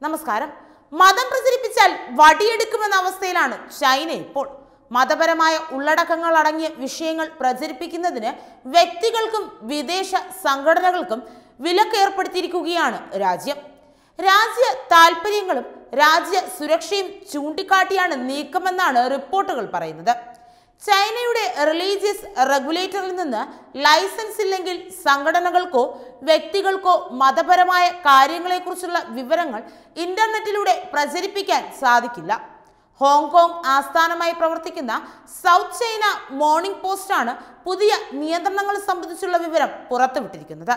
നമസ്കാരം മതം പ്രചരിപ്പിച്ചാൽ വടിയെടുക്കുമെന്ന അവസ്ഥയിലാണ് ചൈന ഇപ്പോൾ മതപരമായ ഉള്ളടക്കങ്ങൾ അടങ്ങിയ വിഷയങ്ങൾ പ്രചരിപ്പിക്കുന്നതിന് വ്യക്തികൾക്കും വിദേശ സംഘടനകൾക്കും വിലക്ക് ഏർപ്പെടുത്തിയിരിക്കുകയാണ് രാജ്യം രാജ്യ താൽപ്പര്യങ്ങളും രാജ്യ സുരക്ഷയും ചൂണ്ടിക്കാട്ടിയാണ് നീക്കമെന്നാണ് റിപ്പോർട്ടുകൾ പറയുന്നത് ചൈനയുടെ റിലീജിയസ് റെഗുലേറ്ററിൽ നിന്ന് ലൈസൻസ് ഇല്ലെങ്കിൽ സംഘടനകൾക്കോ വ്യക്തികൾക്കോ മതപരമായ കാര്യങ്ങളെക്കുറിച്ചുള്ള വിവരങ്ങൾ ഇന്റർനെറ്റിലൂടെ പ്രചരിപ്പിക്കാൻ സാധിക്കില്ല ഹോങ്കോങ് ആസ്ഥാനമായി പ്രവർത്തിക്കുന്ന സൗത്ത് ചൈന മോർണിംഗ് പോസ്റ്റാണ് പുതിയ നിയന്ത്രണങ്ങൾ സംബന്ധിച്ചുള്ള വിവരം പുറത്തുവിട്ടിരിക്കുന്നത്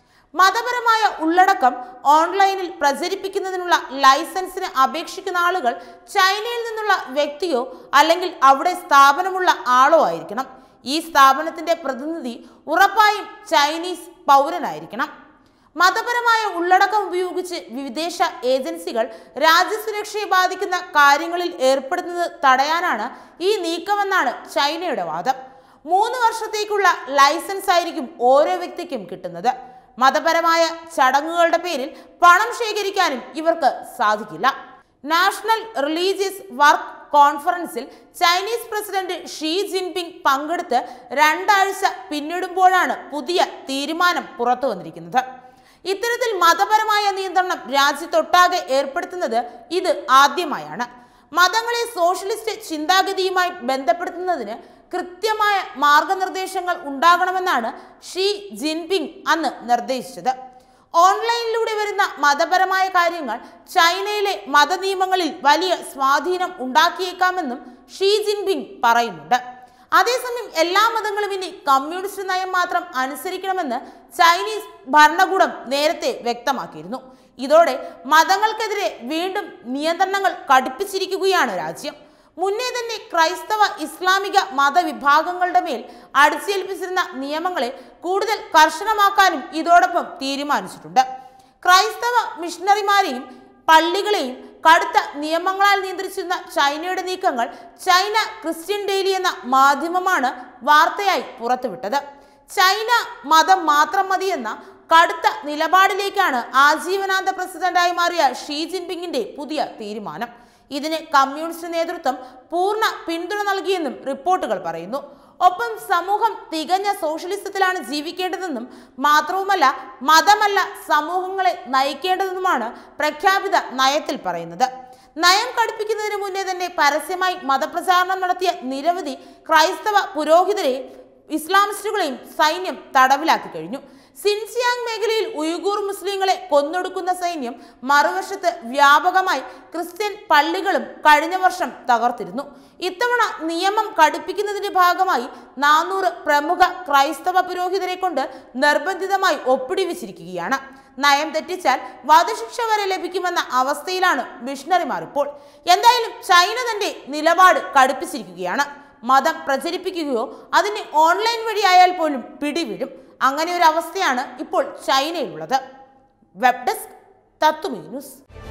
മതപരമായ ഉള്ളടക്കം ഓൺലൈനിൽ പ്രചരിപ്പിക്കുന്നതിനുള്ള ലൈസൻസിന് അപേക്ഷിക്കുന്ന ആളുകൾ ചൈനയിൽ നിന്നുള്ള വ്യക്തിയോ അല്ലെങ്കിൽ അവിടെ സ്ഥാപനമുള്ള ആളോ ആയിരിക്കണം ഈ സ്ഥാപനത്തിന്റെ പ്രതിനിധി ഉറപ്പായും ചൈനീസ് പൗരനായിരിക്കണം മതപരമായ ഉള്ളടക്കം ഉപയോഗിച്ച് വിദേശ ഏജൻസികൾ രാജ്യസുരക്ഷയെ ബാധിക്കുന്ന കാര്യങ്ങളിൽ ഏർപ്പെടുന്നത് തടയാനാണ് ഈ നീക്കമെന്നാണ് ചൈനയുടെ വാദം മൂന്ന് വർഷത്തേക്കുള്ള ലൈസൻസ് ആയിരിക്കും ഓരോ വ്യക്തിക്കും കിട്ടുന്നത് മതപരമായ ചടങ്ങുകളുടെ പേരിൽ പണം ശേഖരിക്കാനും ഇവർക്ക് സാധിക്കില്ല നാഷണൽ റിലീജിയസ് വർക്ക് കോൺഫറൻസിൽ ചൈനീസ് പ്രസിഡന്റ് ഷീ ജിൻപിങ് പങ്കെടുത്ത് രണ്ടാഴ്ച പിന്നിടുമ്പോഴാണ് പുതിയ തീരുമാനം പുറത്തു വന്നിരിക്കുന്നത് ഇത്തരത്തിൽ മതപരമായ നിയന്ത്രണം രാജ്യത്തൊട്ടാകെ ഏർപ്പെടുത്തുന്നത് ഇത് ആദ്യമായാണ് മതങ്ങളെ സോഷ്യലിസ്റ്റ് ചിന്താഗതിയുമായി ബന്ധപ്പെടുത്തുന്നതിന് കൃത്യമായ മാർഗനിർദ്ദേശങ്ങൾ ഉണ്ടാകണമെന്നാണ് ഷീ ജിൻപിങ് അന്ന് നിർദ്ദേശിച്ചത് ഓൺലൈനിലൂടെ വരുന്ന മതപരമായ കാര്യങ്ങൾ ചൈനയിലെ മതനിയമങ്ങളിൽ വലിയ സ്വാധീനം ഉണ്ടാക്കിയേക്കാമെന്നും ഷീ ജിൻപിങ് പറയുന്നുണ്ട് അതേസമയം എല്ലാ മതങ്ങളും ഇനി കമ്മ്യൂണിസ്റ്റ് നയം മാത്രം അനുസരിക്കണമെന്ന് ചൈനീസ് ഭരണകൂടം നേരത്തെ വ്യക്തമാക്കിയിരുന്നു ഇതോടെ മതങ്ങൾക്കെതിരെ വീണ്ടും നിയന്ത്രണങ്ങൾ കടുപ്പിച്ചിരിക്കുകയാണ് രാജ്യം മുന്നേ തന്നെ ക്രൈസ്തവ ഇസ്ലാമിക മതവിഭാഗങ്ങളുടെ മേൽ അടിച്ചേൽപ്പിച്ചിരുന്ന നിയമങ്ങളെ കൂടുതൽ കർശനമാക്കാനും ഇതോടൊപ്പം തീരുമാനിച്ചിട്ടുണ്ട് ക്രൈസ്തവ മിഷണറിമാരെയും പള്ളികളെയും കടുത്ത നിയമങ്ങളാൽ നിയന്ത്രിച്ചിരുന്ന ചൈനയുടെ നീക്കങ്ങൾ ചൈന ക്രിസ്ത്യൻ ഡെയിലി എന്ന മാധ്യമമാണ് വാർത്തയായി പുറത്തുവിട്ടത് ചൈന മതം മാത്രം മതിയെന്ന കടുത്ത നിലപാടിലേക്കാണ് ആജീവനാന്ത പ്രസിഡന്റായി മാറിയ ഷീ ജിൻപിങ്ങിന്റെ പുതിയ തീരുമാനം ഇതിന് കമ്മ്യൂണിസ്റ്റ് നേതൃത്വം പൂർണ്ണ പിന്തുണ നൽകിയെന്നും റിപ്പോർട്ടുകൾ പറയുന്നു ഒപ്പം സമൂഹം തികഞ്ഞ സോഷ്യലിസത്തിലാണ് ജീവിക്കേണ്ടതെന്നും മാത്രവുമല്ല മതമല്ല സമൂഹങ്ങളെ നയിക്കേണ്ടതെന്നുമാണ് പ്രഖ്യാപിത നയത്തിൽ പറയുന്നത് നയം കടുപ്പിക്കുന്നതിന് മുന്നേ തന്നെ പരസ്യമായി മതപ്രചാരണം നടത്തിയ നിരവധി ക്രൈസ്തവ പുരോഹിതരെ ഇസ്ലാമിസ്റ്റുകളെയും സൈന്യം തടവിലാക്കി കഴിഞ്ഞു സിൻസിയാങ് മേഖലയിൽ ഉയുഗൂർ മുസ്ലിങ്ങളെ കൊന്നൊടുക്കുന്ന സൈന്യം മറുവശത്ത് വ്യാപകമായി ക്രിസ്ത്യൻ പള്ളികളും കഴിഞ്ഞ വർഷം തകർത്തിരുന്നു ഇത്തവണ നിയമം കടുപ്പിക്കുന്നതിന്റെ ഭാഗമായി നാനൂറ് പ്രമുഖ ക്രൈസ്തവ പുരോഹിതരെ കൊണ്ട് നിർബന്ധിതമായി ഒപ്പിടിവിച്ചിരിക്കുകയാണ് നയം തെറ്റിച്ചാൽ വധശിക്ഷ വരെ ലഭിക്കുമെന്ന അവസ്ഥയിലാണ് മിഷണറിമാർ ഇപ്പോൾ എന്തായാലും ചൈന തന്റെ നിലപാട് കടുപ്പിച്ചിരിക്കുകയാണ് മതം പ്രചരിപ്പിക്കുകയോ അതിന് ഓൺലൈൻ വഴിയായാൽ പോലും പിടിവിടും അങ്ങനെ ഒരു അവസ്ഥയാണ് ഇപ്പോൾ ചൈനയിലുള്ളത് വെബ് ഡെസ്ക് തത്തുമീ ന്യൂസ്